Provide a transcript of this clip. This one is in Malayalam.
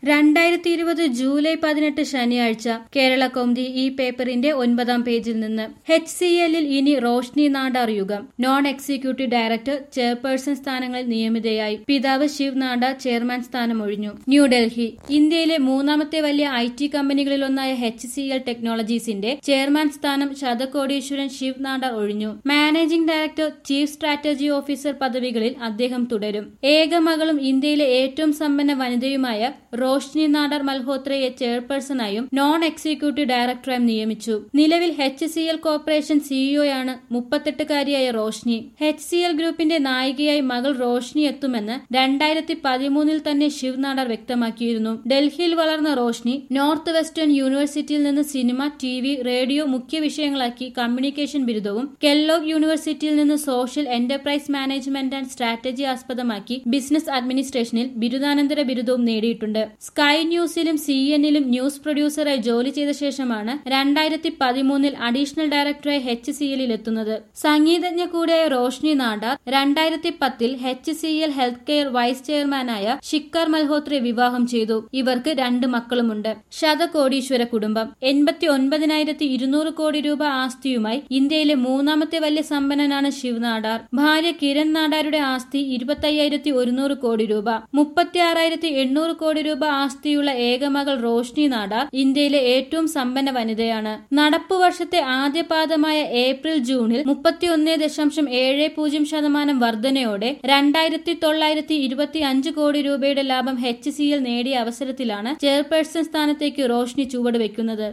രണ്ടായിരത്തി ഇരുപത് ജൂലൈ പതിനെട്ട് ശനിയാഴ്ച കേരള കൗമുദി ഈ പേപ്പറിന്റെ ഒൻപതാം പേജിൽ നിന്ന് എച്ച് സി എല്ലിൽ ഇനി റോഷ്നി നാടാർ യുഗം നോൺ എക്സിക്യൂട്ടീവ് ഡയറക്ടർ ചെയർപേഴ്സൺ സ്ഥാനങ്ങളിൽ നിയമിതയായി പിതാവ് ശിവ് നാടാർ ചെയർമാൻ സ്ഥാനം ഒഴിഞ്ഞു ന്യൂഡൽഹി ഇന്ത്യയിലെ മൂന്നാമത്തെ വലിയ ഐ ടി കമ്പനികളിലൊന്നായ എച്ച് സി എൽ ടെക്നോളജീസിന്റെ ചെയർമാൻ സ്ഥാനം ശതകോടീശ്വരൻ ശിവ് നാടാർ ഒഴിഞ്ഞു managing director chief strategy officer പദവികളിൽ അദ്ദേഹം തുടരും ഏക മകളും ഇന്ത്യയിലെ ഏറ്റവും സമ്പന്ന വനിതയുമായ റോഷ്നി നാഡർ മൽഹോത്രയെ ചെയർപേഴ്സണായും നോൺ എക്സിക്യൂട്ടീവ് ഡയറക്ടറായും നിയമിച്ചു നിലവിൽ എച്ച് സി എൽ കോർപ്പറേഷൻ സിഇഒയാണ് മുപ്പത്തെട്ടുകാരിയായ റോഷ്നി എച്ച് സി എൽ ഗ്രൂപ്പിന്റെ നായികയായി മകൾ റോഷ്നി എത്തുമെന്ന് രണ്ടായിരത്തി പതിമൂന്നിൽ തന്നെ ശിവ് നാഡർ വ്യക്തമാക്കിയിരുന്നു ഡൽഹിയിൽ വളർന്ന റോഷ്നി നോർത്ത് വെസ്റ്റേൺ യൂണിവേഴ്സിറ്റിയിൽ നിന്ന് സിനിമ ടി വി റേഡിയോ മുഖ്യ വിഷയങ്ങളാക്കി കമ്മ്യൂണിക്കേഷൻ ബിരുദവും കെല്ലോഗ് യൂണിവേഴ്സിറ്റിയിൽ നിന്ന് social enterprise management and strategy ആസ്പദമാക്കി ബിസിനസ് അഡ്മിനിസ്ട്രേഷനിൽ ബിരുദാനന്തര ബിരുദവും നേടിയിട്ടുണ്ട് സ്കൈ ന്യൂസിലും സി എന്നിലും ന്യൂസ് പ്രൊഡ്യൂസറായി ജോലി ചെയ്ത ശേഷമാണ് രണ്ടായിരത്തി പതിമൂന്നിൽ അഡീഷണൽ ഡയറക്ടറായി എച്ച് സി എല്ലിൽ എത്തുന്നത് സംഗീതജ്ഞ കൂടിയായ റോഷ്നി നാഡാർ രണ്ടായിരത്തി പത്തിൽ H C L health care vice ചെയർമാനായ ഷിക്കർ മൽഹോത്രയെ വിവാഹം ചെയ്തു ഇവർക്ക് രണ്ട് മക്കളുമുണ്ട് ശതകോടീശ്വര കുടുംബം എൺപത്തി ഒൻപതിനായിരത്തി ഇരുന്നൂറ് കോടി രൂപ ആസ്തിയുമായി ഇന്ത്യയിലെ മൂന്നാമത്തെ വലിയ സമ്പന്നനാണ് ശിവ് നാടാർ ഭാര്യ കിരൺ നാടാരുടെ ആസ്തി ഇരുപത്തി അയ്യായിരത്തി ഒരുന്നൂറ് കോടി രൂപ മുപ്പത്തി ആറായിരത്തി എണ്ണൂറ് കോടി രൂപ ആസ്തിയുള്ള ഏകമകൾ റോഷ്നി നാടാർ ഇന്ത്യയിലെ ഏറ്റവും സമ്പന്ന വനിതയാണ് നടപ്പു വർഷത്തെ ആദ്യ പാദമായ ഏപ്രിൽ ജൂണിൽ മുപ്പത്തിയൊന്ന് ദശാംശം ഏഴ് പൂജ്യം ശതമാനം വർധനയോടെ രണ്ടായിരത്തി തൊള്ളായിരത്തി ഇരുപത്തി അഞ്ച് കോടി രൂപയുടെ ലാഭം എച്ച് സി എൽ നേടിയ അവസരത്തിലാണ് ചെയർപേഴ്സൺ സ്ഥാനത്തേക്ക് റോഷ്നി ചുവടുവെക്കുന്നത്